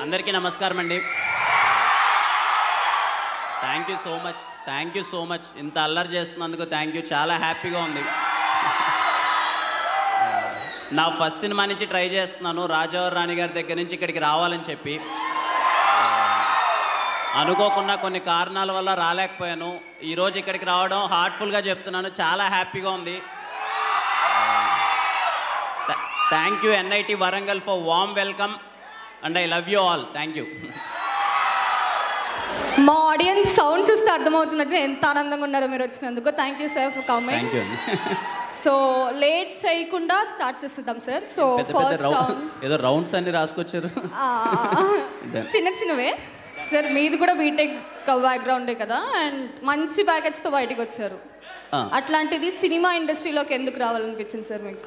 అందరికీ నమస్కారం అండి thank you so much thank you so much ఇంత అల్లరి చేస్తున్నందుకు థ్యాంక్ యూ చాలా హ్యాపీగా ఉంది నా ఫస్ట్ సినిమా నుంచి ట్రై చేస్తున్నాను రాజావర్ రాణి గారి దగ్గర నుంచి ఇక్కడికి రావాలని చెప్పి అనుకోకుండా కొన్ని కారణాల వల్ల రాలేకపోయాను ఈరోజు ఇక్కడికి రావడం హార్ట్ఫుల్గా చెప్తున్నాను చాలా హ్యాపీగా ఉంది thank you NIT Warangal for warm welcome and I love you all thank you మా ఆడియన్స్ సౌండ్ చూస్తే అర్థమవుతున్నట్టు ఎంత ఆనందంగా ఉన్నారో మీరు వచ్చినందుకు thank you sir for coming thank you అండి సో లేట్ చేయకుండా స్టార్ట్ చేసేద్దాం సార్ సో పెద్ద పెద్ద ఫస్ట్ రౌండ్ రౌండ్ ఏదో రౌండ్స్ అన్ని రాసుకొచ్చారు Done. చిన్న చిన్నవే సార్ మీది కూడా బీటెక్ బ్యాక్గ్రౌండే కదా అండ్ మంచి ప్యాకేజ్తో బయటకు వచ్చారు ఆ. అట్లాంటిది సినిమా ఇండస్ట్రీలోకి ఎందుకు రావాలనిపించింది సార్ మీకు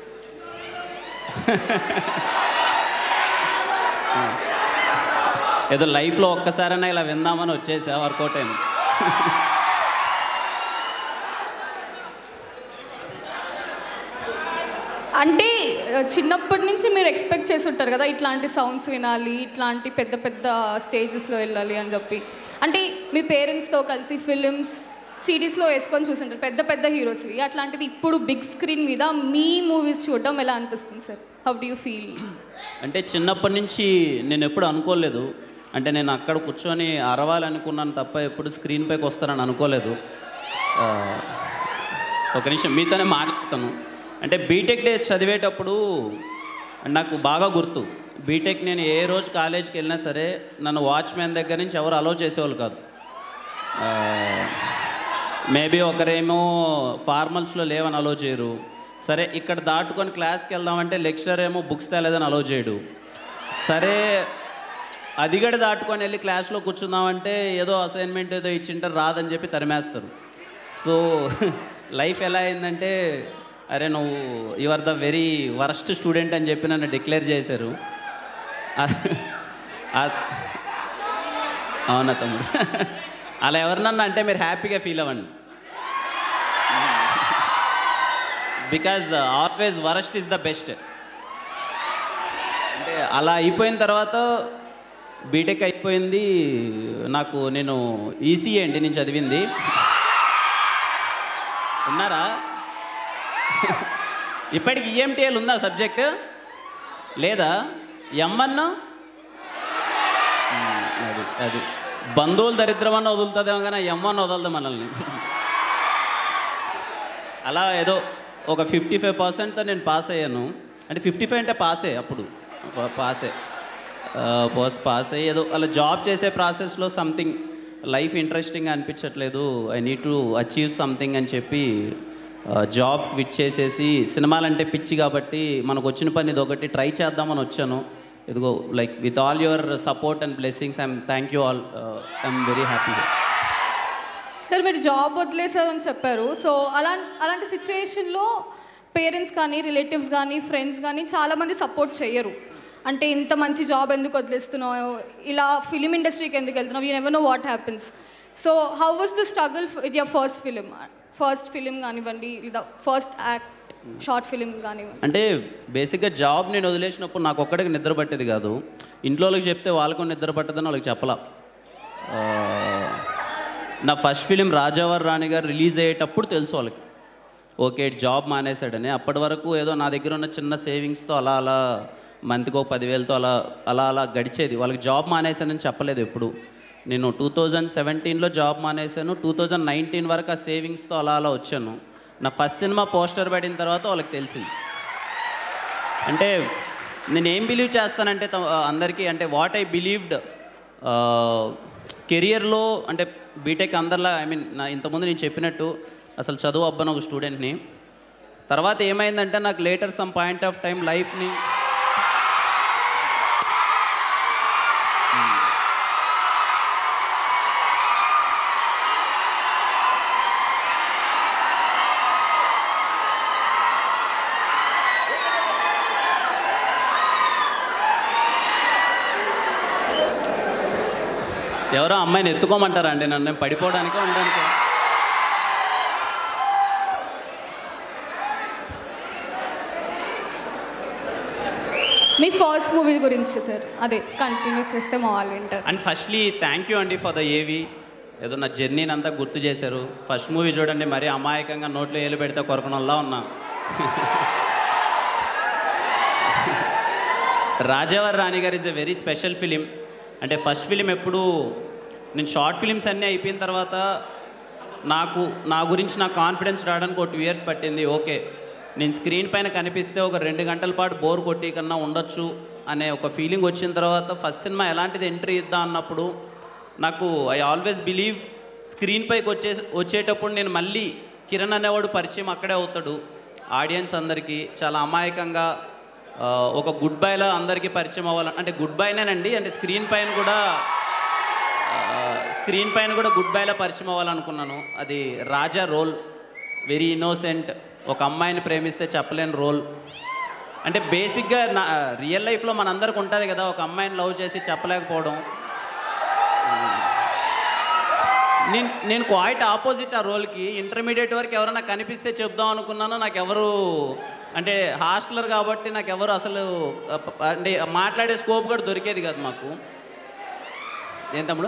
ఏదో లైఫ్లో ఒక్కసారైనా ఇలా విందామని వచ్చేసా వర్కౌట్ అయింది అంటే ఆ, చిన్నప్పటి నుంచి మీరు ఎక్స్పెక్ట్ చేసి ఉంటారు కదా ఇట్లాంటి సౌండ్స్ వినాలి ఇట్లాంటి పెద్ద పెద్ద స్టేజెస్లో వెళ్ళాలి అని చెప్పి అంటే మీ పేరెంట్స్తో కలిసి ఫిలిమ్స్ సిరీస్లో వేసుకొని చూసింటారు పెద్ద పెద్ద హీరోస్వి అట్లాంటిది ఇప్పుడు బిగ్ స్క్రీన్ మీద మీ మూవీస్ చూడడం ఎలా అనిపిస్తుంది sir how do you feel అంటే చిన్నప్పటి నుంచి నేను ఎప్పుడు అనుకోలేదు అంటే నేను అక్కడ కూర్చొని అరవాలనుకున్నాను తప్ప ఎప్పుడు స్క్రీన్ పైకి వస్తానని అనుకోలేదు ఆ, ఒక నిమిషం మీతోనే మాట్లాడతాను అంటే బీటెక్ డేస్ చదివేటప్పుడు నాకు బాగా గుర్తు బీటెక్ నేను ఏ రోజు కాలేజ్కి వెళ్ళినా సరే నన్ను వాచ్మ్యాన్ దగ్గర నుంచి ఎవరు అలో చేసేవాళ్ళు కాదు మేబీ ఒకరేమో ఫార్మల్స్లో లేవని అలో చేయరు సరే ఇక్కడ దాటుకొని క్లాస్కి వెళ్దామంటే లెక్చరర్ ఏమో బుక్స్ తేలేదని అలో చేయడు సరే అది కూడా దాటుకొని వెళ్ళి క్లాస్లో కూర్చుందామంటే ఏదో అసైన్మెంట్ ఏదో ఇచ్చింటారు రాదని చెప్పి తరిమేస్తారు సో లైఫ్ ఎలా అయిందంటే అరే నువ్వు you are the very worst student అని చెప్పి నన్ను డిక్లేర్ చేశారు అ- అ- అవునా తమ్ముడు అలా ఎవరినన్నా అంటే మీరు హ్యాపీగా ఫీల్ అవ్వండి because always worst is the best అంటే అలా అయిపోయిన తర్వాత బీటెక్ అయిపోయింది నాకు నేను ఈసీఏ అండి నేను చదివింది ఉన్నారా ఇప్పటికి ఈఎంటీఎల్ ఉందా సబ్జెక్ట్ లేదా ఎమ్మన్న అది అది బంధువులు దరిద్రమన్న వదులుతుందేమో కానీ ఎమ్మన్న వదలదు మనల్ని అలా ఏదో ఒక ఫిఫ్టీ ఫైవ్ పర్సెంట్తో నేను పాస్ అయ్యాను అంటే ఫిఫ్టీ ఫైవ్ అంటే పాసే అప్పుడు పా- పాసే పాస్ పాస్ అయ్యి ఏదో అలా జాబ్ చేసే ప్రాసెస్లో సంథింగ్ లైఫ్ ఇంట్రెస్టింగ్ అనిపించట్లేదు I need to achieve something అని చెప్పి జాబ్ క్విట్ చేసేసి సినిమాలంటే పిచ్చి కాబట్టి మనకు వచ్చిన పని ఇది ఒకటి ట్రై చేద్దామని వచ్చాను ఇదిగో like with all your support and blessings I'm thank you all I'm very happy sir మీరు జాబ్ వదిలేశారు అని చెప్పారు సో అలా అలాంటి సిచ్యువేషన్లో పేరెంట్స్ కానీ రిలేటివ్స్ కానీ ఫ్రెండ్స్ కానీ చాలామంది సపోర్ట్ చేయరు అంటే ఇంత మంచి జాబ్ ఎందుకు వదిలేస్తున్నావు ఇలా ఫిలిం ఇండస్ట్రీకి ఎందుకు వెళ్తున్నావు you never know what happens so how was the struggle with your first film first film కానివ్వండి లేదా ఫస్ట్ యాక్ట్ షార్ట్ ఫిలిం కానివ్వండి అంటే బేసిక్గా జాబ్ నేను వదిలేసినప్పుడు నాకు ఒక్కడికి నిద్ర పట్టేది కాదు ఇంట్లో వాళ్ళకి చెప్తే వాళ్ళకు నిద్ర పట్టదని వాళ్ళకి చెప్పలా ఆ, నా ఫస్ట్ ఫిలిం రాజావర్ రాణి గారు రిలీజ్ అయ్యేటప్పుడు తెలుసు వాళ్ళకి ఓకే జాబ్ మానేశాడని అప్పటి వరకు ఏదో నా దగ్గర ఉన్న చిన్న సేవింగ్స్తో అలా అలా మంత్కి ఒక పదివేలతో అలా అలా అలా గడిచేది వాళ్ళకి జాబ్ మానేశానని చెప్పలేదు ఎప్పుడు నేను టూ థౌజండ్ సెవెంటీన్లో జాబ్ మానేశాను టూ థౌజండ్ నైన్టీన్ వరకు ఆ సేవింగ్స్తో అలా అలా వచ్చాను నా ఫస్ట్ సినిమా పోస్టర్ పడిన తర్వాత వాళ్ళకి తెలిసింది అంటే నేను ఏం బిలీవ్ చేస్తానంటే త- అందరికీ అంటే వాట్ ఐ బిలీవ్డ్ కెరియర్లో అంటే బీటెక్ అందరిలా ఐ మీన్ నా ఇంతకుముందు నేను చెప్పినట్టు అసలు చదువు అబ్బను ఒక స్టూడెంట్ని తర్వాత ఏమైందంటే నాకు later some point of time లైఫ్ని ఎవరో అమ్మాయిని ఎత్తుకోమంటారా అండి నన్ను పడిపోవడానికో ఉండడానికో మీ ఫస్ట్ మూవీ గురించి సార్ అదే కంటిన్యూ చేస్తే మా వాళ్ళు వింటారు అండ్ ఫస్ట్లీ థ్యాంక్ యూ అండి ఫర్ ద ఏవి ఏదో నా జర్నీని అంతా గుర్తు చేశారు ఫస్ట్ మూవీ చూడండి మరీ అమాయకంగా నోట్లో ఏలు పెడితే కొరకనంలా ఉన్నా Rajavaari Rani Garu is a very special film అంటే ఫస్ట్ ఫిలిం ఎప్పుడు నేను షార్ట్ ఫిలిమ్స్ అన్నీ అయిపోయిన తర్వాత నాకు నా గురించి నా కాన్ఫిడెన్స్ రావడానికి ఒక టూ ఇయర్స్ పట్టింది ఓకే నేను స్క్రీన్ పైన కనిపిస్తే ఒక రెండు గంటల పాటు బోర్ కొట్టి కన్నా ఉండొచ్చు అనే ఒక ఫీలింగ్ వచ్చిన తర్వాత ఫస్ట్ సినిమా ఎలాంటిది ఎంట్రీ ఇద్దాం అన్నప్పుడు నాకు ఐ ఆల్వేస్ బిలీవ్ స్క్రీన్ పైకి వచ్చే వచ్చేటప్పుడు నేను మళ్ళీ కిరణ్ అనేవాడు పరిచయం అక్కడే అవుతాడు ఆడియన్స్ అందరికీ చాలా అమాయకంగా ఆ, ఒక గుడ్ బైలా అందరికీ పరిచయం అవ్వాలి అంటే గుడ్ బైనేనండి అంటే స్క్రీన్ పైన కూడా స్క్రీన్ పైన కూడా గుడ్ బైలా పరిచయం అవ్వాలనుకున్నాను అది రాజా రోల్ వెరీ ఇన్నోసెంట్ ఒక అమ్మాయిని ప్రేమిస్తే చెప్పలేని రోల్ అంటే బేసిక్గా నా రియల్ లైఫ్లో మనందరికి ఉంటుంది కదా ఒక అమ్మాయిని లవ్ చేసి చెప్పలేకపోవడం నేను నేను క్వైట్ ఆపోజిట్ ఆ రోల్కి ఇంటర్మీడియట్ వరకు ఎవరైనా కనిపిస్తే చెప్దాం అనుకున్నాను నాకు ఎవరు అంటే హాస్టలర్ కాబట్టి నాకు ఎవరు అసలు అ, ప- అంటే మాట్లాడే స్కోప్ కూడా దొరికేది కాదు మాకు ఏం తమ్ముడు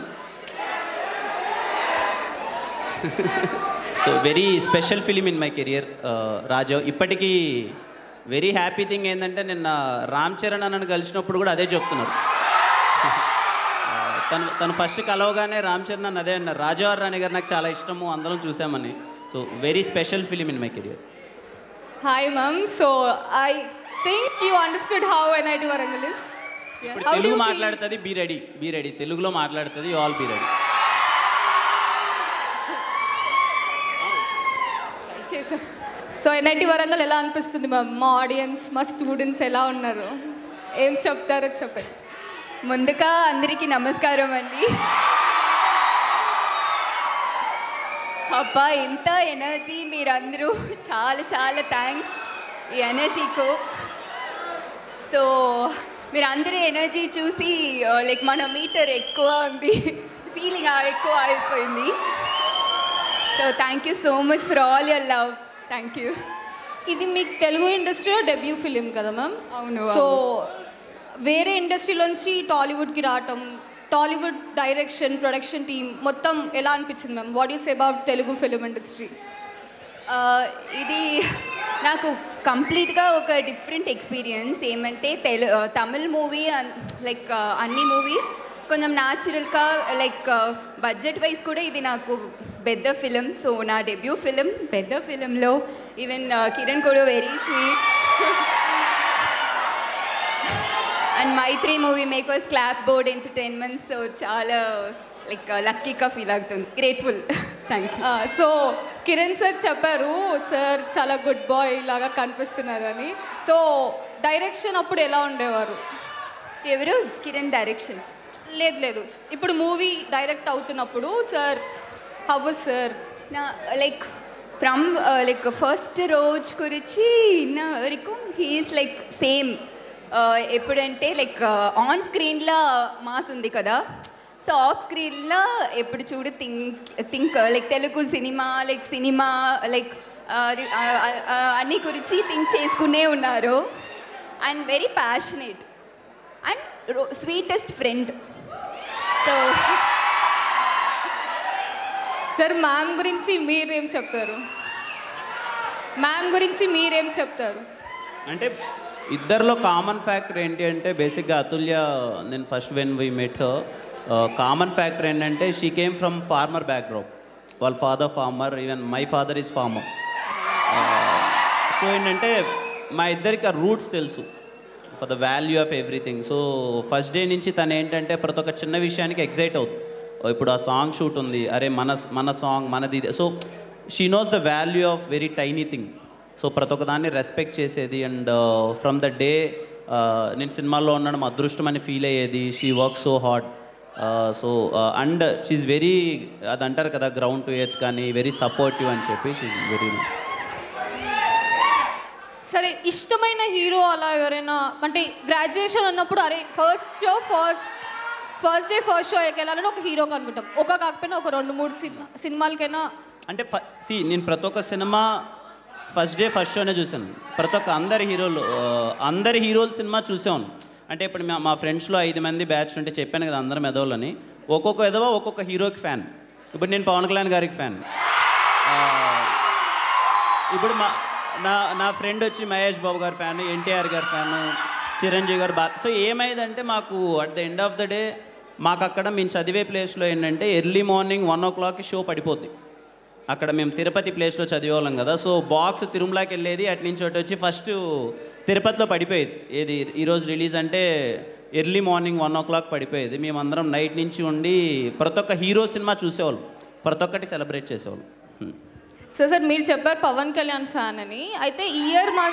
so very special film in my career Raju ఇప్పటికీ వెరీ హ్యాపీ థింగ్ ఏంటంటే నిన్న రామ్ చరణ్ అన్నను కలిసినప్పుడు కూడా అదే చెప్తున్నారు ఆ, తను తను ఫస్ట్ కలవగానే రామ్ చరణ్ అన్న అదే అన్నారు రాజావారి రాణి గారు నాకు చాలా ఇష్టము అందరం చూసామని so very special film in my career hi ma'am so I think you understood how NIT Warangal is ఇప్పుడు హౌ తెలుగు మాట్లాడుతుంది బీ రెడీ బీ రెడీ తెలుగులో మాట్లాడుతుంది all be ready so NIT Warangal ఎలా అనిపిస్తుంది మ్యామ్ మా ఆడియన్స్ మా స్టూడెంట్స్ ఎలా ఉన్నారు ఏం చెప్తారో చెప్పండి ముందుగా అందరికీ నమస్కారం అండి అబ్బా ఎంత ఎనర్జీ మీరందరూ చాలా చాలా థ్యాంక్స్ ఈ ఎనర్జీకు సో మీరు అందరి ఎనర్జీ చూసి లైక్ మన మీటర్ ఎక్కువ ఉంది ఫీలింగ్ ఎక్కువ అయిపోయింది so thank you so much for all your love thank you ఇది మీకు తెలుగు ఇండస్ట్రీలో డెబ్యూ ఫిలిం కదా మ్యామ్ అవును, సో వేరే ఇండస్ట్రీలోంచి టాలీవుడ్కి రావటం టాలీవుడ్ డైరెక్షన్ ప్రొడక్షన్ టీమ్ మొత్తం ఎలా అనిపించింది ma'am what use about Telugu film industry ఆ, ఇది నాకు కంప్లీట్గా ఒక డిఫరెంట్ ఎక్స్పీరియన్స్ ఏమంటే తెలు తమిళ్ మూవీ లైక్ అన్ని మూవీస్ కొంచెం న్యాచురల్గా లైక్ బడ్జెట్ వైజ్ కూడా ఇది నాకు పెద్ద ఫిలిం సో నా డెబ్యూ ఫిలిం పెద్ద ఫిలింలో ఈవెన్ కిరణ్ కూడా very sweet and Mythri movie makers clap board entertainment so చాలా లైక్ లక్కీగా ఫీల్ అవుతుంది grateful thank you so Kiran sir చెప్పారు సార్ చాలా గుడ్ బాయ్ లాగా కనిపిస్తున్నారు అని సో డైరెక్షన్ అప్పుడు ఎలా ఉండేవారు ఎవరు కిరణ్ డైరెక్షన్ లేదు లేదు ఇప్పుడు మూవీ డైరెక్ట్ అవుతున్నప్పుడు సార్ హవ్ సార్ నా లైక్ ఫ్రమ్ లైక్ ఫస్ట్ రోజు గురించి నా వరకు హీఈస్ లైక్ సేమ్ ఎప్పుడంటే లైక్ ఆన్ స్క్రీన్లో మాస్ ఉంది కదా సో ఆఫ్ స్క్రీన్లో ఎప్పుడు చూడు think think like Telugu cinema like cinema like అన్ని గురించి థింక్ చేసుకునే ఉన్నారు and very passionate and sweetest friend so sir ma'am గురించి మీరేం చెప్తారు మ్యామ్ గురించి మీరేం చెప్తారు అంటే ఇద్దరిలో కామన్ ఫ్యాక్టర్ ఏంటి అంటే బేసిక్గా అతుల్య నేను first when we met common factor ఏంటంటే she came from farmer background వాళ్ళ father farmer even my father is farmer so ఏంటంటే మా ఇద్దరికి ఆ రూట్స్ తెలుసు for the value of everything so first day నుంచి తను ఏంటంటే ప్రతి ఒక్క చిన్న విషయానికి ఎగ్జైట్ అవుతుంది ఓ, ఇప్పుడు ఆ సాంగ్ షూట్ ఉంది అరే మన మన సాంగ్ మనది so she knows the value of very tiny thing so ప్రతి ఒక్క దాన్ని రెస్పెక్ట్ చేసేది అండ్ ఫ్రమ్ ద డే నేను సినిమాల్లో ఉండడం అదృష్టం అని ఫీల్ అయ్యేది she work so hard so and she's very అది అంటారు కదా గ్రౌండ్ టు ఎర్త్ కానీ వెరీ సపోర్టివ్ అని చెప్పి షీఈ్ వెరీ సరే ఇష్టమైన హీరో అలా ఎవరైనా అంటే గ్రాడ్యుయేషన్ ఉన్నప్పుడు అరే first show first first day first షోకి వెళ్ళాలని ఒక హీరోకి అనుకుంటాం ఒక కాకపోయినా ఒక రెండు మూడు సినిమా సినిమాలకైనా అంటే సి నేను ప్రతి ఒక్క సినిమా ఫస్ట్ డే ఫస్ట్ షోనే చూశాను ప్రతి ఒక్క అందరి హీరోలు ఆ, అందరి హీరోల సినిమా చూసాను అంటే ఇప్పుడు మా- మా ఫ్రెండ్స్లో ఐదు మంది బ్యాచ్ ఉంటే చెప్పాను కదా అందరం ఎదవాళ్ళని ఒక్కొక్క ఎదవ ఒక్కొక్క హీరోకి ఫ్యాన్ ఇప్పుడు నేను పవన్ కళ్యాణ్ గారికి ఫ్యాన్ ఇప్పుడు మా నా నా ఫ్రెండ్ వచ్చి మహేష్ బాబు గారి ఫ్యాన్ ఎన్టీఆర్ గారి ఫ్యాన్ చిరంజీవి గారు బా సో ఏమైందంటే మాకు at the end of the day మాకు అక్కడ మేము చదివే ప్లేస్లో ఏంటంటే ఎర్లీ మార్నింగ్ వన్ ఓ క్లాక్కి షో పడిపోద్ది అక్కడ మేము తిరుపతి ప్లేస్లో చదివేవాళ్ళం కదా సో బాక్స్ తిరుమలకి వెళ్ళేది అటు నుంచి అటు వచ్చి ఫస్ట్ తిరుపతిలో పడిపోయేది ఏది ఈరోజు రిలీజ్ అంటే early morning one o'clock పడిపోయేది మేమందరం నైట్ నుంచి ఉండి ప్రతి ఒక్క హీరో సినిమా చూసేవాళ్ళం ప్రతి ఒక్కటి సెలబ్రేట్ చేసేవాళ్ళం హ్మ్. సో సార్ మీరు చెప్పారు పవన్ కళ్యాణ్ ఫ్యాన్ అని అయితే ఈ ఇయర్ మా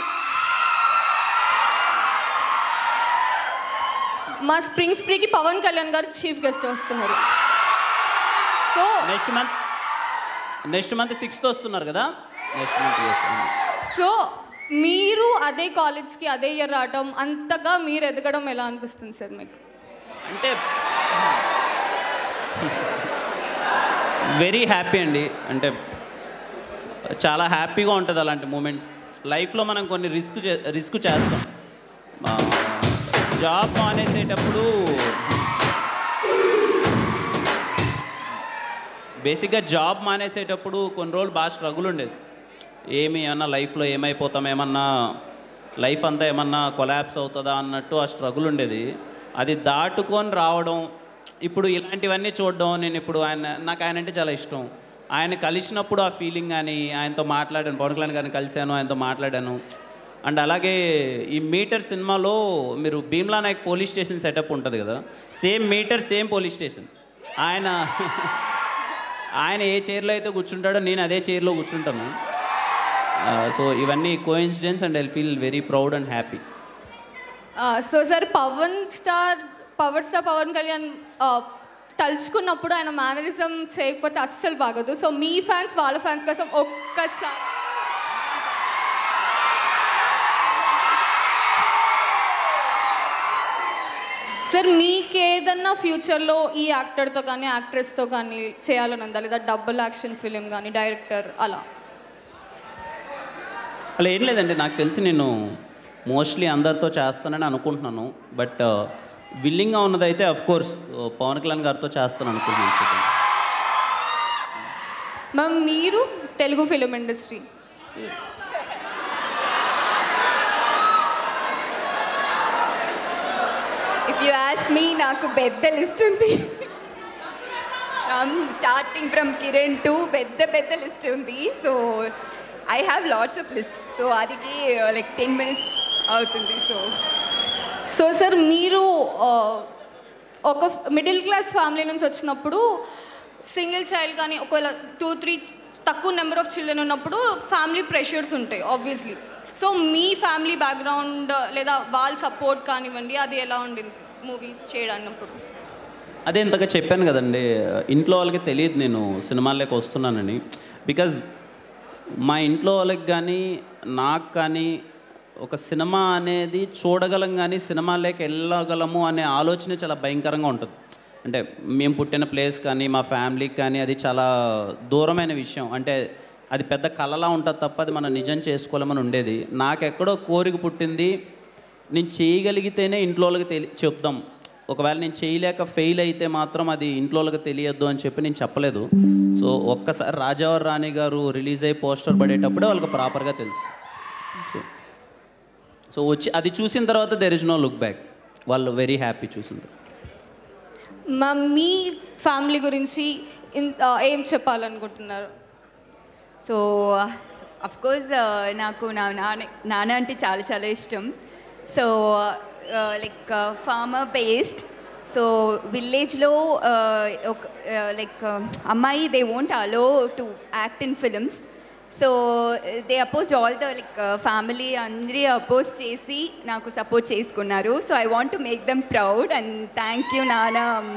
మా spring స్ప్రీకి Pawan Kalyan garu chief guest వస్తున్నారు so next month next month sixth వస్తున్నారు కదా నెక్స్ట్ మంత్ చేస్తాను సో మీరు అదే కాలేజ్కి అదే ఇయర్ రావడం అంతగా మీరు ఎదగడం ఎలా అనిపిస్తుంది సార్ మీకు అంటే వెరీ హ్యాపీ అండి అంటే చాలా హ్యాపీగా ఉంటుంది అలాంటి మూమెంట్స్ లైఫ్లో మనం కొన్ని రిస్క్ రిస్క్ చేస్తాం జాబ్ మానేసేటప్పుడు బేసిక్గా జాబ్ మానేసేటప్పుడు కొన్ని రోజులు బాగా స్ట్రగుల్ ఉండేది ఏమి అన్నా లైఫ్లో ఏమైపోతాం ఏమన్నా లైఫ్ అంతా ఏమన్నా కొలాప్స్ అవుతుందా అన్నట్టు ఆ స్ట్రగుల్ ఉండేది అది దాటుకొని రావడం ఇప్పుడు ఇలాంటివన్నీ చూడడం నేను ఇప్పుడు ఆయన నాకు ఆయన అంటే చాలా ఇష్టం ఆయన కలిసినప్పుడు ఆ ఫీలింగ్ కానీ ఆయనతో మాట్లాడాను పవన్ కళ్యాణ్ గారిని కలిశాను ఆయనతో మాట్లాడాను అండ్ అలాగే ఈ మీటర్ సినిమాలో మీరు Bheemla Nayak police station setup ఉంటుంది కదా same meter same police station ఆయన ఆయన ఏ చైర్లో అయితే కూర్చుంటాడో నేను అదే చైర్లో కూర్చుంటాను సో ఇవన్నీ coincidence and I feel very proud and happy so sir Pawan star power star Pawan Kalyan ఆ, తలుచుకున్నప్పుడు ఆయన మేనరిజం చేయకపోతే అస్సలు బాగోదు సో మీ ఫ్యాన్స్ వాళ్ళ ఫ్యాన్స్ కోసం ఒక్కసారి సార్ మీకేదన్నా ఫ్యూచర్లో ఈ యాక్టర్తో కానీ యాక్ట్రెస్తో కానీ చేయాలని ఉందా లేదా డబుల్ యాక్షన్ ఫిలిం కానీ డైరెక్టర్ అలా అలా ఏం లేదండి నాకు తెలిసి నేను మోస్ట్లీ అందరితో చేస్తానని అనుకుంటున్నాను బట్ విల్లింగ్గా ఉన్నదైతే అఫ్ కోర్స్ పవన్ కళ్యాణ్ గారితో చేస్తాను అనుకుంటున్నాను చెప్పండి మ్యామ్ మీరు Telugu film industry if you ask me నాకు పెద్ద లిస్ట్ ఉంది from starting from Kiran to పెద్ద పెద్ద లిస్ట్ ఉంది so I have lots of list so అదికి లైక్ టెన్ మినిట్స్ అవుతుంది సో సో సార్ మీరు ఆ, ఒక మిడిల్ క్లాస్ ఫ్యామిలీ నుంచి వచ్చినప్పుడు సింగిల్ చైల్డ్ కానీ ఒకవేళ టూ త్రీ తక్కువ నెంబర్ ఆఫ్ చిల్డ్రన్ ఉన్నప్పుడు ఫ్యామిలీ ప్రెషర్స్ ఉంటాయి ఆబ్వియస్లీ సో మీ ఫ్యామిలీ బ్యాక్గ్రౌండ్ లేదా వాళ్ళ సపోర్ట్ కానివ్వండి అది ఎలా ఉండింది మూవీస్ చేయడానిప్పుడు అదే ఇంతగా చెప్పాను కదండి ఇంట్లో వాళ్ళకి తెలియదు నేను సినిమాల్లోకి వస్తున్నానని బికాజ్ మా ఇంట్లో వాళ్ళకి కానీ నాకు కానీ ఒక సినిమా అనేది చూడగలం కానీ సినిమాలోకి వెళ్ళగలము అనే ఆలోచన చాలా భయంకరంగా ఉంటుంది అంటే మేము పుట్టిన ప్లేస్ కానీ మా ఫ్యామిలీకి కానీ అది చాలా దూరమైన విషయం అంటే అది పెద్ద కళలా ఉంటుంది తప్ప అది మనం నిజం చేసుకోలేమని ఉండేది నాకెక్కడో కోరిక పుట్టింది నేను చేయగలిగితేనే ఇంట్లో వాళ్ళకి తెలి చెప్దాం ఒకవేళ నేను చేయలేక ఫెయిల్ అయితే మాత్రం అది ఇంట్లో వాళ్ళకి తెలియద్దు అని చెప్పి నేను చెప్పలేదు సో ఒక్కసారి రాజావర్ రాణి గారు రిలీజ్ అయ్యి పోస్టర్ పడేటప్పుడే వాళ్ళకి ప్రాపర్గా తెలుసు సో సో వచ్చి అది చూసిన తర్వాత there is no look back వాళ్ళు వెరీ హ్యాపీ చూసింది మా మీ ఫ్యామిలీ గురించి ఇన్- ఆ, ఏం చెప్పాలనుకుంటున్నారు సో అఫ్ కోర్స్ నాకు నా నాన్న నాన్న అంటే చాలా చాలా ఇష్టం so like farmer based so విలేజ్లో ఒక లైక్ అమ్మాయి they won't allow to act in films so they oppose all the like family అందరి అపోజ్ చేసి నాకు సపోర్ట్ చేసుకున్నారు so I want to make them proud and thank you నాన్న అమ్మ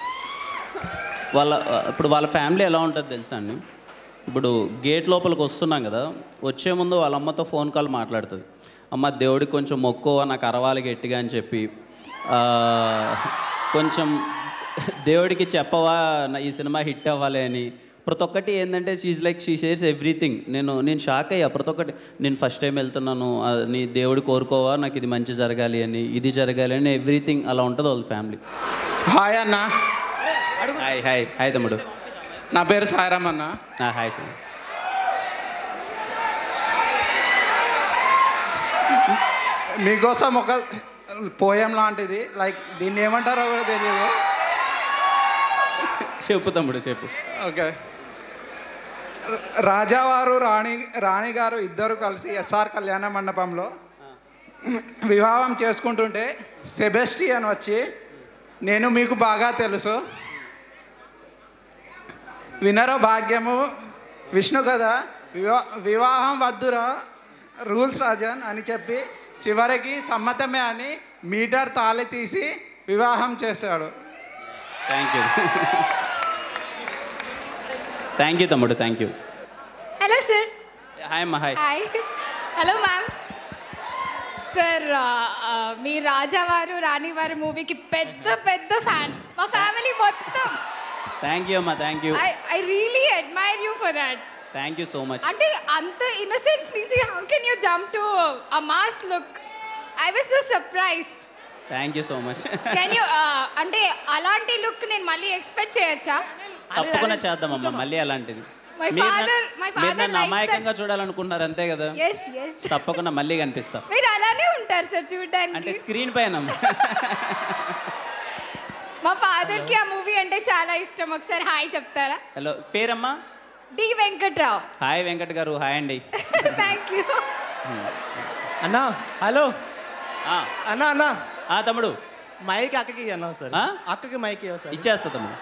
వాళ్ళ ఇప్పుడు వాళ్ళ ఫ్యామిలీ ఎలా ఉంటుంది తెలుసా అండి ఇప్పుడు గేట్ లోపలికి వస్తున్నాం కదా వచ్చే ముందు వాళ్ళ అమ్మతో ఫోన్ కాల్ మాట్లాడుతుంది అమ్మ దేవుడికి కొంచెం మొక్కువ నాకు అరవాలి గట్టిగా అని చెప్పి ఆ, కొంచెం దేవుడికి చెప్పవా నా ఈ సినిమా హిట్ అవ్వాలి అని ప్రతి ఒక్కటి ఏంటంటే she's like she shares everything నేను నేను షాక్ అయ్యా ప్రతి ఒక్కటి నేను ఫస్ట్ టైం వెళ్తున్నాను ఆ, నీ దేవుడు కోరుకోవా నాకు ఇది మంచి జరగాలి అని ఇది జరగాలి అని ఎవ్రీథింగ్ అలా ఉంటుంది వాళ్ళ ఫ్యామిలీ హాయ్ అన్న హాయ్ హాయ్ హాయ్ తమ్ముడు నా పేరు సాయిరామ్ అన్న ఆ, హాయ్ సార్ మీకోసం ఒక పోయం లాంటిది లైక్ దీన్ని ఏమంటారో కూడా తెలియదు చెప్పు తమ్ముడు చెప్పు ఓకే రాజావారు రాణి రాణి గారు ఇద్దరు కలిసి ఎస్ఆర్ కళ్యాణ మండపంలో వివాహం చేసుకుంటుంటే సెబెస్టియన్ వచ్చి నేను మీకు బాగా తెలుసు వినరో భాగ్యము విష్ణు కదా వివా వివాహం వద్దురా రూల్స్ రాజన్ అని చెప్పి చివరికి సమ్మతమే అని మీటర్ తాళి తీసి వివాహం చేశాడు థ్యాంక్ యూ థ్యాంక్ యూ తమ్ముడు thank you hello sir hi అమ్మ hi hi hello ma'am sir మీ రాజావారు రాణివారి మూవీకి పెద్ద పెద్ద ఫ్యాన్ మా ఫ్యామిలీ మొత్తం థ్యాంక్ యూ అమ్మా thank you I I really admire you for that thank you so much అంటే అంత ఇన్నసెన్స్ నుంచి how can you jump to a mass look I was so surprised thank you so much can you అంటే అలాంటి look నేను మళ్ళీ expect చేయొచ్చా తప్పకుండా చేద్దామమ్మా మళ్ళీ అలాంటిది My మీరు father- నన్ను- my మీరు father నన్ను likes అమాయకంగా చూడాలనుకుంటున్నారు అంతే కదా ఎస్ ఎస్ తప్పకుండా మళ్ళీ కనిపిస్తా మీరు అలానే ఉంటారు సార్ అంటే చూడడానికి స్క్రీన్ పైన మా ఫాదర్ కి ఆ మూవీ అంటే చాలా ఇష్టం ఒకసారి హాయ్ చెప్తారా హలో పేరమ్మా డి వెంకట్రావు హాయ్ వెంకట్ గారు హాయ్ అండి థ్యాంక్ యూ అన్నా హలో ఆ, అన్నా అన్నా ఆ, తమ్ముడు మైక్ అక్కకి అన్నా సార్ ఆ? అక్కకి మైక్ ఇవ్వ సార్ ఇచ్చేస్తా తమ్ముడు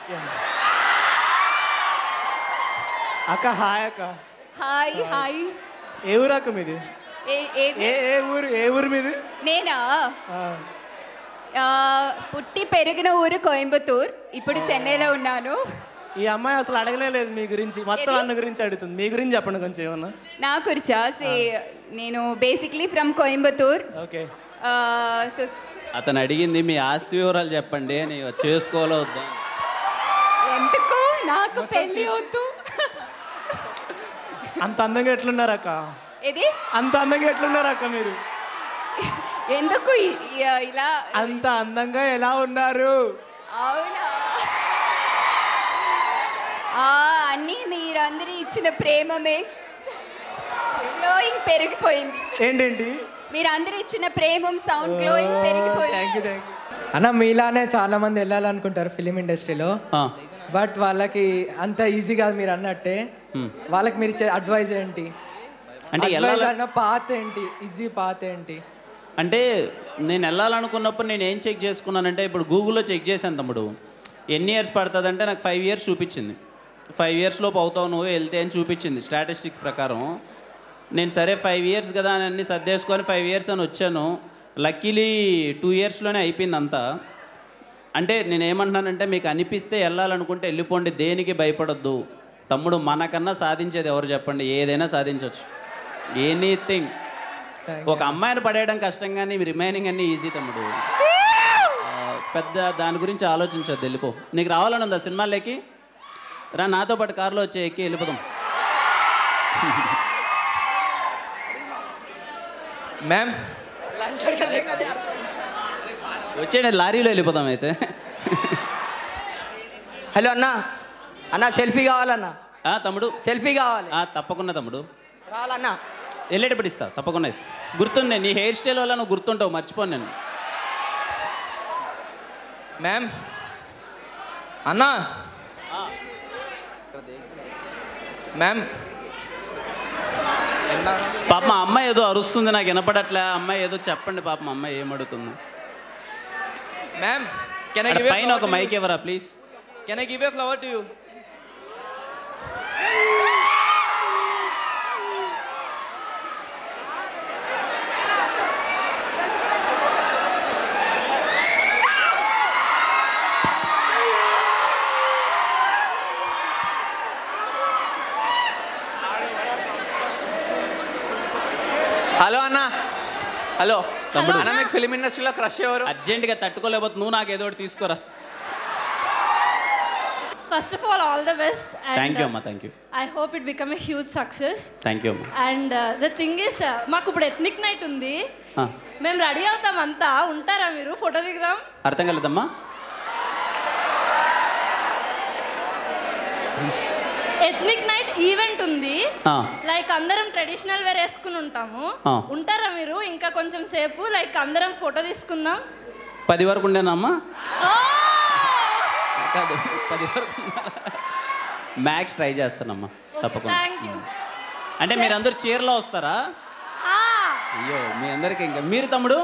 అక్క హాయ్ అక్క హాయ్ హాయ్ ఏ ఊరు అక్క మీది ఏ- ఏది? ఏ ఏ ఊరు ఏ ఊరు మీది నేనా ఆ, ఆ, పుట్టి పెరిగిన ఊరు కోయంబత్తూర్ ఇప్పుడు చెన్నైలో ఉన్నాను ఈ అమ్మాయి అసలు అడగలే లేదు మీ గురించి మొత్తం ఏది? అన్న గురించి అడుగుతుంది మీ గురించి చెప్పండి కొంచెం ఏమన్నా నా గురించా సే నేను basically from Coimbatore okay so అతను అడిగింది మీ ఆస్తి వివరాలు చెప్పండి అని చేసుకోవాలో వద్దా ఎందుకు నాకు పెళ్ళి వద్దు అంత అందంగా ఎట్లున్నారు అక్క ఇది అంత అందంగా ఎట్లున్నారు అక్క మీరు ఎందుకు ఇ- ఇ- ఇలా అంత అందంగా ఎలా ఉన్నారు అవునా ఆ, అన్నీ మీరందరూ ఇచ్చిన ప్రేమమే గ్లోయింగ్ పెరిగిపోయింది ఏంటేంటి మీరందరూ ఇచ్చిన ప్రేమం సౌండ్ గ్లోయింగ్ పెరిగిపోయింది థ్యాంక్ యూ థ్యాంక్ యూ అన్న మీలానే చాలా మంది వెళ్ళాలనుకుంటారు ఫిలిం ఇండస్ట్రీలో ఆ, బట్ వాళ్ళకి అంత ఈజీ కాదు మీరు అన్నట్టే Hmm. వాళ్ళకి మీరు ఇచ్చే అడ్వైజ్ ఏంటి అంటే Advice వెళ్ళాల అన్న పాత ఏంటి ఈజీ పాత ఏంటి అంటే నేను వెళ్ళాలనుకున్నప్పుడు నేను ఏం చెక్ చేసుకున్నానంటే ఇప్పుడు గూగుల్లో చెక్ చేశాను తమ్ముడు ఎన్ని ఇయర్స్ పడుతుంది అంటే నాకు ఫైవ్ ఇయర్స్ చూపించింది ఫైవ్ ఇయర్స్ లోపు అవుతావు నువ్వు వెళ్తే అని చూపించింది స్టాటిస్టిక్స్ ప్రకారం నేను సరే ఫైవ్ ఇయర్స్ కదా అని అన్ని సర్దేసుకొని ఫైవ్ ఇయర్స్ అని వచ్చాను లక్కీలీ టూ ఇయర్స్లోనే అయిపోయింది అంతా అంటే నేను ఏమంటున్నానంటే మీకు అనిపిస్తే వెళ్ళాలనుకుంటే వెళ్ళిపోండి దేనికి భయపడొద్దు తమ్ముడు మనకన్నా సాధించేది ఎవరు చెప్పండి ఏదైనా సాధించవచ్చు ఎనీథింగ్ ఒక అమ్మాయిని పడేయడం కష్టం కానీ రిమైనింగ్ అన్నీ ఈజీ తమ్ముడు ఆ, పెద్ద దాని గురించి ఆలోచించద్దు వెళ్ళిపో నీకు రావాలని ఉందా సినిమాలోకి రా నాతో పాటు కారులో వచ్చి ఎక్కి వెళ్ళిపోదాం మ్యామ్ వచ్చేయండి లారీలో వెళ్ళిపోదాం అయితే హలో అన్న అన్న సెల్ఫీ కావాలన్న ఆ, తమ్ముడు సెల్ఫీ కావాలి ఆ, తప్పకుండా తమ్ముడు రావాలన్న వెళ్ళేటప్పుడు ఇస్తా తప్పకుండా ఇస్తా గుర్తుంది నీ హెయిర్ స్టైల్ వల్ల నువ్వు గుర్తుంటావు మర్చిపోను నేను మ్యామ్ అన్న మ్యామ్ పాప మా అమ్మాయి ఏదో అరుస్తుంది నాకు వినపడట్లే ఆ అమ్మాయి ఏదో చెప్పండి పాప మా అమ్మాయి ఏం అడుగుతుంది మ్యామ్ కెన్ ఐ అరే, గివ్ పైన ఒక మైక్ ఇవ్వరా please can I give a flower to you hello అన్న హలో తమ్ముడు. అన్న మీకు ఫిలిం ఇండస్ట్రీలో క్రష్ ఎవరు అర్జెంటుగా తట్టుకోలేకపోతే నువ్వు నాకు ఏదో ఒకటి తీసుకోరా first of all all the best thank you అమ్మా thank you I hope it become a huge success thank you అమ్మా అండ్ ద థింగ్ ఇస్ మాకు ఇప్పుడు ఎథ్నిక్ నైట్ ఉంది ఆ, మేము రెడీ అవుతాం అంతా ఉంటారా మీరు ఫోటో దిగుదాం అర్థం కలదమ్మా ఎథ్నిక్ నైట్ ఈవెంట్ ఉంది ఆ, లైక్ అందరం ట్రెడిషనల్ వేర్ వేసుకుని ఉంటాము ఆ. ఉంటారా మీరు ఇంకా కొంచెం సేపు లైక్ అందరం ఫోటో తీసుకుందాం పది వరకు ఉండేనమ్మా కాదు పది వరకు మ్యాక్స్ ట్రై చేస్తానమ్మా తప్పకుండా థ్యాంక్ యూ అంటే మీరందరూ చీరలో వస్తారా అయ్యో మీ అందరికి ఇంకా మీరు తమ్ముడు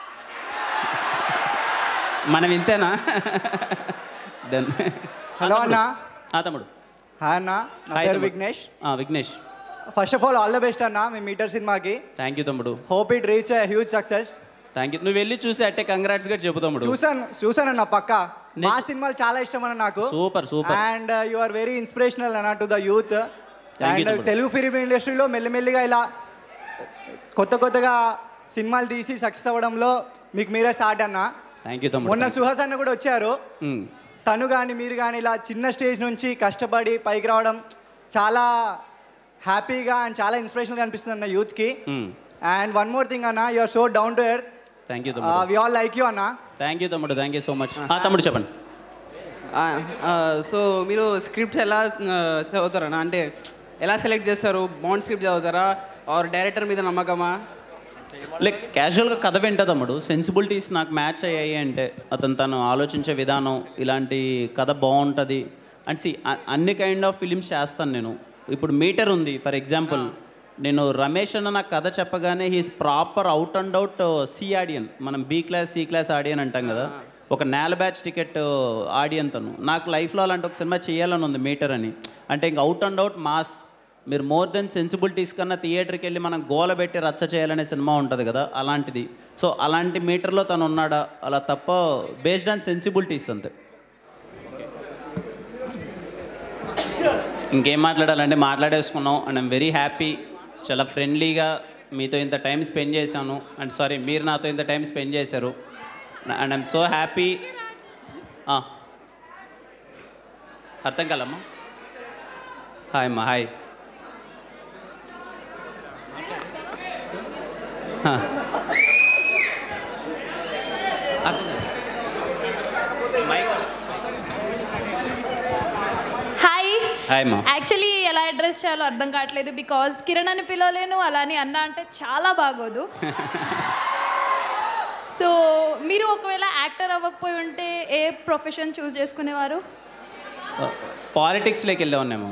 మనం ఇంతేనా డన్ హలో అన్న ఆ, తమ్ముడు హాయ్ అన్న నా హాయ్ పేరు తమ్ముడు. విఘ్నేష్ ఆ, Vignesh first of all all the best అన్న మీ మీటర్ సినిమాకి థ్యాంక్ యూ తమ్ముడు hope it reach huge success thank you నువ్వు వెళ్ళి చూసి అట్టే కంగ్రాట్స్ గా చెప్పు తమ్ముడు చూసాను చూసానన్న పక్క మా సినిమాలు చాలా ఇష్టం అన్న నాకు super super and you are very inspirational అన్న to the youth Thank you, and తమ్ముడు. తెలుగు ఫిలిం ఇండస్ట్రీలో మెల్లిమెల్లిగా ఇలా కొత్త కొత్తగా సినిమాలు తీసి సక్సెస్ అవ్వడంలో మీకు మీరే సాట్ అన్న థ్యాంక్ యూ తమ్ముడు మొన్న సుహాస్ అన్న కూడా వచ్చారు ఉమ్, తను కానీ మీరు కానీ ఇలా చిన్న స్టేజ్ నుంచి కష్టపడి పైకి రావడం చాలా హ్యాపీగా అండ్ చాలా ఇన్స్పిరేషన్గా అనిపిస్తుంది అన్న యూత్కి um. And one more thing అన్న you are so down to earth thank you తమ్ముడు వి ఆల్ లైక్ యూ అన్న థ్యాంక్ యూ తమ్ముడు థ్యాంక్ యూ సో మచ్ ఆ, తమ్ముడు చెప్పండి సో మీరు స్క్రిప్ట్స్ ఎలా ఆ, చదువుతారన్నా అంటే ఎలా సెలెక్ట్ చేస్తారు బాండ్ స్క్రిప్ట్ చదువుతారా ఆర్ డైరెక్టర్ మీద నమ్మకమా లైక్ క్యాజువల్గా కథ వింటా తమ్ముడు సెన్సిబిలిటీస్ నాకు మ్యాచ్ అయ్యాయి అంటే అతను తను ఆలోచించే విధానం ఇలాంటి కథ బాగుంటుంది అండ్ సి అన్ని కైండ్ ఆఫ్ ఫిలిమ్స్ చేస్తాను నేను ఇప్పుడు మీటర్ ఉంది ఫర్ ఎగ్జాంపుల్ నేను రమేష్ అన్న నాకు కథ చెప్పగానే he's proper out and out C audience మనం B class C class audience అంటాం కదా ఒక నేల బ్యాచ్ టికెట్ ఆడియన్ తను నాకు లైఫ్లో అలాంటి ఒక సినిమా చేయాలని ఉంది మీటర్ అని అంటే ఇంక అవుట్ అండ్ అవుట్ మాస్ మీరు మోర్ దెన్ సెన్సిబిలిటీస్ కన్నా థియేటర్కి వెళ్ళి మనం గోల పెట్టి రచ్చ చేయాలనే సినిమా ఉంటుంది కదా అలాంటిది సో అలాంటి మీటర్లో తను ఉన్నాడా అలా తప్ప బేస్డ్ ఆన్ సెన్సిబిలిటీస్ అంతే ఇంకేం మాట్లాడాలంటే మాట్లాడేసుకున్నాం అండ్ ఐమ్ వెరీ హ్యాపీ చాలా ఫ్రెండ్లీగా మీతో ఇంత టైం స్పెండ్ చేశాను అండ్ సారీ మీరు నాతో ఇంత టైం స్పెండ్ చేశారు అండ్ ఐమ్ సో హ్యాపీ అర్థం కాలమ్మా హాయ్ అమ్మా హాయ్ హా. అర్థం కాదు. మైక్ హాయ్ హాయ్ అమ్మా యాక్చువల్లీ ఎలా అడ్రస్ చేయాలో అర్థం కావట్లేదు బికాజ్ కిరణ్ అని పిలవలేను అలా అని అన్న అంటే చాలా బాగోదు సో మీరు ఒకవేళ యాక్టర్ అవ్వకపోయి ఉంటే ఏ ప్రొఫెషన్ చూస్ చేసుకునేవారు పాలిటిక్స్లోకి వెళ్ళే ఉన్నాము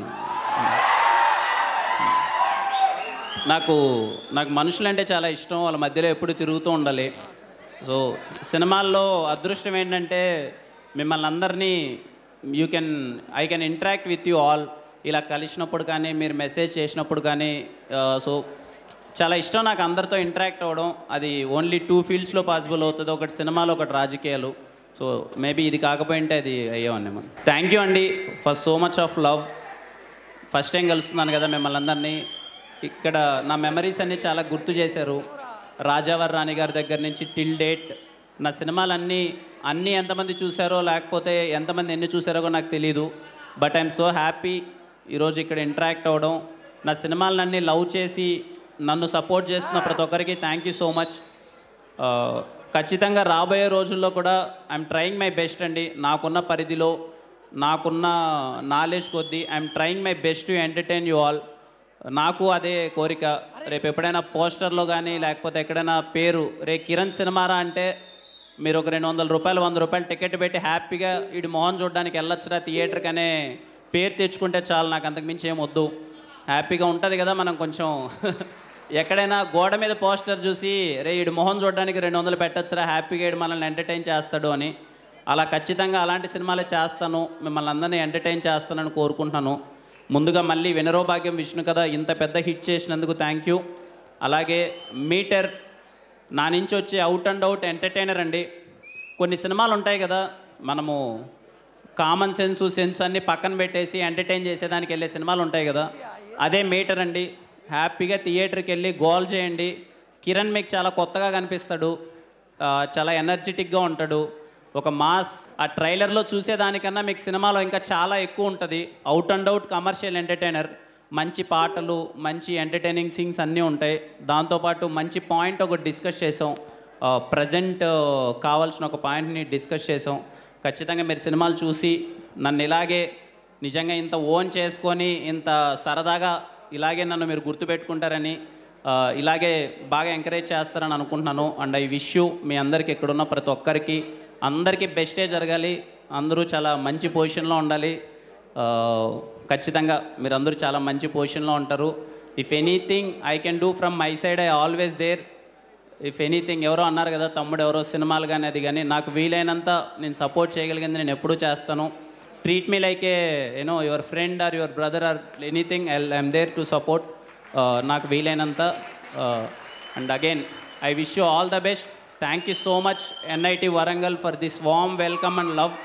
నాకు నాకు మనుషులంటే చాలా ఇష్టం వాళ్ళ మధ్యలో ఎప్పుడు తిరుగుతూ ఉండాలి సో సినిమాల్లో అదృష్టం ఏంటంటే మిమ్మల్ని అందరినీ you can I can interact with you all ఇలా కలిసినప్పుడు కానీ మీరు మెసేజ్ చేసినప్పుడు కానీ సో చాలా ఇష్టం నాకు అందరితో ఇంటరాక్ట్ అవ్వడం అది ఓన్లీ టూ ఫీల్డ్స్లో పాసిబుల్ అవుతుంది ఒకటి సినిమాలో ఒకటి రాజకీయాలు సో మేబీ ఇది కాకపోయింటే అది అయ్యేవాడిని మనం థ్యాంక్ యూ అండి for so much of love first time కలుస్తున్నాను కదా మిమ్మల్ని అందరినీ ఇక్కడ నా మెమరీస్ అన్నీ చాలా గుర్తు చేశారు రాజావర్ రాణి గారి దగ్గర నుంచి టిల్ డేట్ నా సినిమాలన్నీ అన్నీ ఎంతమంది చూసారో లేకపోతే ఎంతమంది ఎన్ని చూసారో కూడా నాకు తెలీదు బట్ ఐఎమ్ సో హ్యాపీ ఈరోజు ఇక్కడ ఇంటరాక్ట్ అవ్వడం నా సినిమాలన్నీ లవ్ చేసి నన్ను సపోర్ట్ చేస్తున్న ప్రతి ఒక్కరికి థ్యాంక్ యూ సో మచ్ ఆ, ఖచ్చితంగా రాబోయే రోజుల్లో కూడా ఐఎమ్ ట్రయింగ్ మై బెస్ట్ అండి నాకున్న పరిధిలో నాకున్న నాలెడ్జ్ కొద్దీ I'm trying my best to entertain you all నాకు అదే కోరిక రేపు ఎప్పుడైనా పోస్టర్లో కానీ లేకపోతే ఎక్కడైనా పేరు రే కిరణ్ సినిమారా అంటే మీరు ఒక రెండు వందల రూపాయలు వంద రూపాయలు టికెట్ పెట్టి హ్యాపీగా ఇటు మోహన్ చూడడానికి వెళ్ళొచ్చురా థియేటర్కి అనే పేరు తెచ్చుకుంటే చాలు నాకు అంతకు మించి ఏం వద్దు హ్యాపీగా ఉంటుంది కదా మనం కొంచెం ఎక్కడైనా గోడ మీద పోస్టర్ చూసి రే ఇడు మొహం చూడడానికి రెండు వందలు పెట్టచ్చురా హ్యాపీగా ఇడు మనల్ని ఎంటర్టైన్ చేస్తాడు అని అలా ఖచ్చితంగా అలాంటి సినిమాలే చేస్తాను మిమ్మల్ని అందరినీ ఎంటర్టైన్ చేస్తానని కోరుకుంటున్నాను ముందుగా మళ్ళీ వినరో భాగ్యం విష్ణు కదా ఇంత పెద్ద హిట్ చేసినందుకు థ్యాంక్ యూ అలాగే మీటర్ నా నుంచి వచ్చే అవుట్ అండ్ అవుట్ ఎంటర్టైనర్ అండి కొన్ని సినిమాలు ఉంటాయి కదా మనము కామన్ సెన్స్ సెన్స్ అన్ని పక్కన పెట్టేసి ఎంటర్టైన్ చేసేదానికి వెళ్ళే సినిమాలు ఉంటాయి కదా అదే మీటర్ అండి హ్యాపీగా థియేటర్కి వెళ్ళి గోల్ చేయండి కిరణ్ మీకు చాలా కొత్తగా కనిపిస్తాడు ఆ, చాలా ఎనర్జెటిక్గా ఉంటాడు ఒక మాస్ ఆ ట్రైలర్లో చూసేదానికన్నా మీకు సినిమాలో ఇంకా చాలా ఎక్కువ ఉంటుంది out and out commercial entertainer మంచి పాటలు మంచి ఎంటర్టైనింగ్ సీన్స్ అన్నీ ఉంటాయి దాంతోపాటు మంచి పాయింట్ ఒకటి డిస్కస్ చేసాం ప్రజెంట్ కావాల్సిన ఒక పాయింట్ని డిస్కస్ చేసాం ఖచ్చితంగా మీరు సినిమాలు చూసి నన్ను ఇలాగే నిజంగా ఇంత ఓన్ చేసుకొని ఇంత సరదాగా ఇలాగే నన్ను మీరు గుర్తుపెట్టుకుంటారని ఆ, ఇలాగే బాగా ఎంకరేజ్ చేస్తారని అనుకుంటున్నాను అండ్ ఐ విష్ యూ మీ అందరికి ఇక్కడున్న ప్రతి ఒక్కరికి అందరికీ బెస్టే జరగాలి అందరూ చాలా మంచి పొజిషన్లో ఉండాలి ఆ, ఖచ్చితంగా మీరందరూ చాలా మంచి పొజిషన్లో ఉంటారు if anything I can do from my side I always there if anything ఎవరో అన్నారు కదా తమ్ముడు ఎవరో సినిమాలు కానీ అది కానీ నాకు వీలైనంత నేను సపోర్ట్ చేయగలిగింది నేను ఎప్పుడూ చేస్తాను treat me like a you know your friend or your brother or anything I I'm there to support నాకు వీలైనంత and again I wish you all the best thank you so much NIT Warangal for this warm welcome and love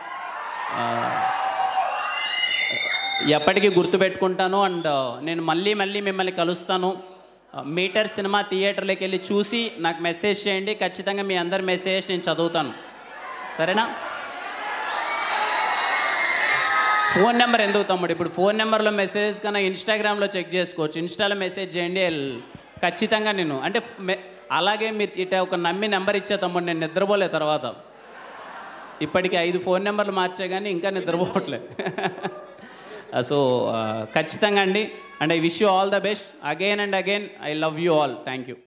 ఎప్పటికీ గుర్తుపెట్టుకుంటాను and నేను మళ్ళీ మళ్ళీ మిమ్మల్ని కలుస్తాను metre cinema థియేటర్లోకి వెళ్ళి చూసి నాకు మెసేజ్ చేయండి ఖచ్చితంగా మీ అందరి మెసేజ్ నేను చదువుతాను సరేనా ఫోన్ నెంబర్ ఎందుకు తమ్ముడు ఇప్పుడు ఫోన్ నెంబర్లో మెసేజ్ కన్నా ఇన్స్టాగ్రామ్లో చెక్ చేసుకోవచ్చు ఇన్స్టాలో మెసేజ్ చేయండి I'll- ఖచ్చితంగా నేను అంటే మె- అలాగే మీరు ఇట ఒక నమ్మి నెంబర్ ఇచ్చే తమ్ముడు నేను నిద్రపోలే తర్వాత ఇప్పటికి ఐదు ఫోన్ నెంబర్లు మార్చే కానీ ఇంకా నిద్రపోవట్లే సో ఖచ్చితంగా అండి and I wish you all the best again and again I love you all thank you